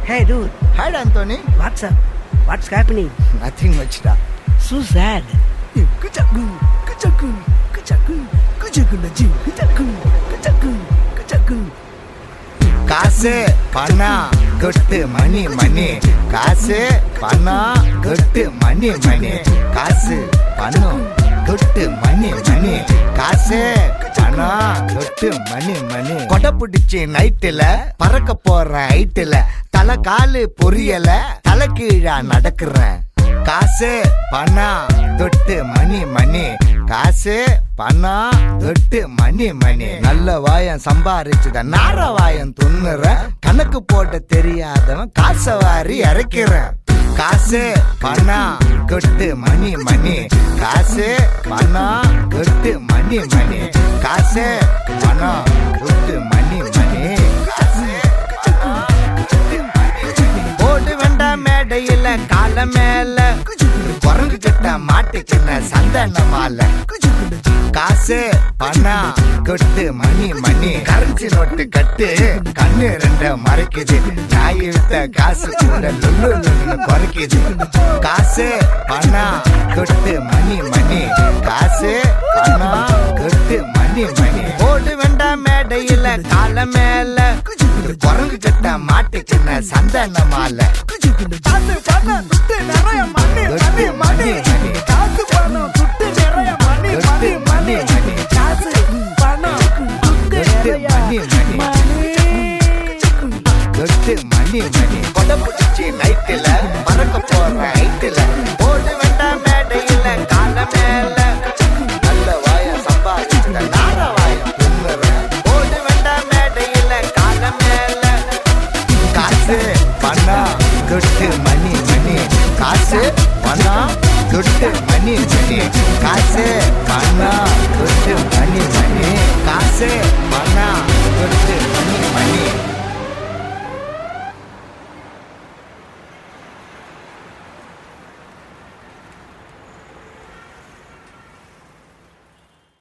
Hey dude, Hi, Anthony. what's up? What's happening? Nothing much, da. So sad. Kuchaku, kuchaku, kuchaku, kuchaku na ji, kuchaku, kuchaku, kuchaku. காசு பணம் கொட்டு மணி மணி காசு பணம் கொட்டு மணி மணி காசு பணம் கொட்டு மணி மணி காசு பணம் கொட்டு மணி மணி கொடை பிடிச்சி நைட்டுல பறக்க போற ஹைட்டுல தலை காலு பொரியல தலை கீழா நடக்கிறேன் காசு பணம் தொட்டு மணி மணி காசு பணம் தொட்டு மணி மணி நல்ல வாயம் சம்பாரிச்சுத நார வாயம் துண்ணுறேன் கணக்கு போட தெரியாதவன் காசை வாரி இறக்கிறேன் காசு பணம் கொட்டு மணி மணி காசு பணம் கொட்டு மணி மணி காசு பணம் கொட்டு மணி மணி காசு பணம் கொட்டு மணி மணி போடு வேண்டாம் மேடையில கால மேல குரங்கு கிட்ட மாட்டுச்சுன்ன சந்தன மாலை காசு பணம் கொட்டு மணி மணி கரன்சி நோட்டு கட்டு கண்ணு ரெண்ட மறைக்குது நாய் வித்த காசு கூட லுல்லு லுல்லுன்னு குறைக்குது காசு பணம் கொட்டு மணி மணி காசு பணம் கொட்டு மணி மணி போடு வேண்டாம் மேடையில கால மேல குரங்கு கிட்ட மாட்டுச்சுன்ன சந்தன மாலை காசு பணம் துட்டு நிறைய மணி மணி மணி காசு பணம் துட்டு நிறைய மணி மணி மணி காசு பணம் துட்டு நிறைய மணி மணி கொட்டு மணி மணி கொடை பிடிச்சி நைட்டுல பறக்க போற ஹைட்டுல போடு வேண்டாம் மேடையில கால மேல நல்ல வாய சம்பாதிச்சுட்ட நார வாய துண்ணுறேன் போடு வேண்டாம் மேடையில கால மேல காசு பணம் கொட்டு மணி மணி காசு பணம் கொட்டு மணி மணி காசு பணம் கொட்டு மணி